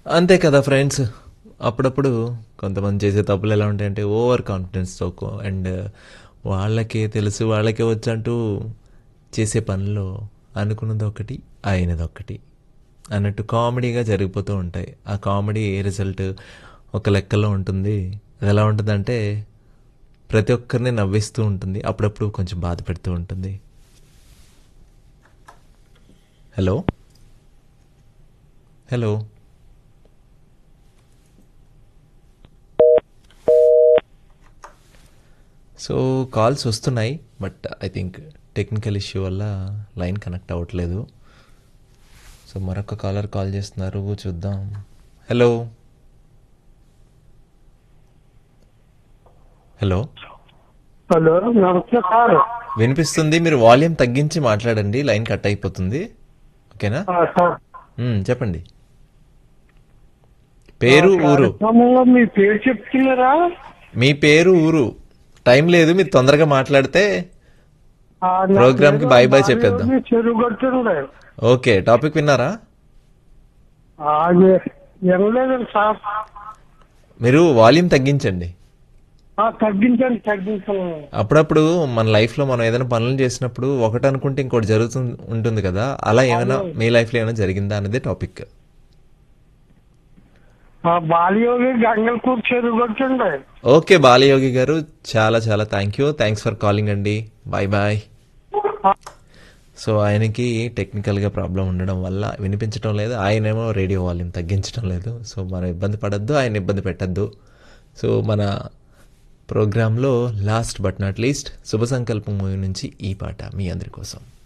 అంతే కదా ఫ్రెండ్స్ అప్పుడప్పుడు కొంతమంది చేసే తప్పులు ఎలా ఉంటాయంటే ఓవర్ కాన్ఫిడెన్స్తో అండ్ వాళ్ళకే తెలుసు వాళ్ళకే వచ్చంటూ చేసే పనిలో అనుకున్నది ఒకటి అయినది ఒకటి అన్నట్టు కామెడీగా జరిగిపోతూ ఉంటాయి ఆ కామెడీ ఏ రిజల్ట్ ఒక లెక్కలో ఉంటుంది అది ఎలా ఉంటుందంటే ప్రతి ఒక్కరిని నవ్విస్తూ ఉంటుంది అప్పుడప్పుడు కొంచెం బాధ పెడుతూ ఉంటుంది హలో హలో సో కాల్స్ వస్తున్నాయి but I think technical issue వల్ల లైన్ కనెక్ట్ అవ్వట్లేదు సో మరొక కాలర్ కాల్ చేస్తున్నారు చూద్దాం హలో హలో హలో నమస్తే సార్ వినిపిస్తుంది మీరు వాల్యూమ్ తగ్గించి మాట్లాడండి లైన్ కట్ అయిపోతుంది ఓకేనా ఆ, సార్ మ్మ్, చెప్పండి పేరు ఊరు కార్యక్రమంలో మీ పేరు చెప్తున్నారా మీ పేరు ఊరు టైం లేదు మీరు తొందరగా మాట్లాడితే ఆ, నా ప్రోగ్రామ్ కి పేరు బాయ్ బాయ్ మాధవి చెప్పేద్దాం. చెరువు కట్టుండే ఓకే టాపిక్ విన్నారా వినలేదండి సార్ మీరు వాల్యూమ్ తగ్గించండి ఆ, తగ్గించండి తగ్గించండి అప్పుడప్పుడు మన లైఫ్లో మనం ఏదైనా పనులు చేసినప్పుడు ఒకటి అనుకుంటే ఇంకోటి జరుగుతుంది ఉంటుంది కదా అలా ఏమైనా మీ లైఫ్లో ఏమైనా జరిగిందా అనేది టాపిక్ ఆ, బాలయోగి గంగల్కూర్ చెరువు కట్టుండే ఓకే బాలయోగి గారు చాలా చాలా thank you thanks for calling అండి బాయ్ బాయ్ సో ఆయనకి టెక్నికల్గా ప్రాబ్లం ఉండడం వల్ల వినిపించడం లేదు ఆయనేమో రేడియో వాల్యూమ్ తగ్గించడం లేదు సో మనం ఇబ్బంది పడద్దు ఆయన ఇబ్బంది పెట్టద్దు సో మన ప్రోగ్రాంలో లాస్ట్ బట్ నాట్ లీస్ట్ శుభ సంకల్పం మూవీ నుంచి ఈ పాట మీ అందరి కోసం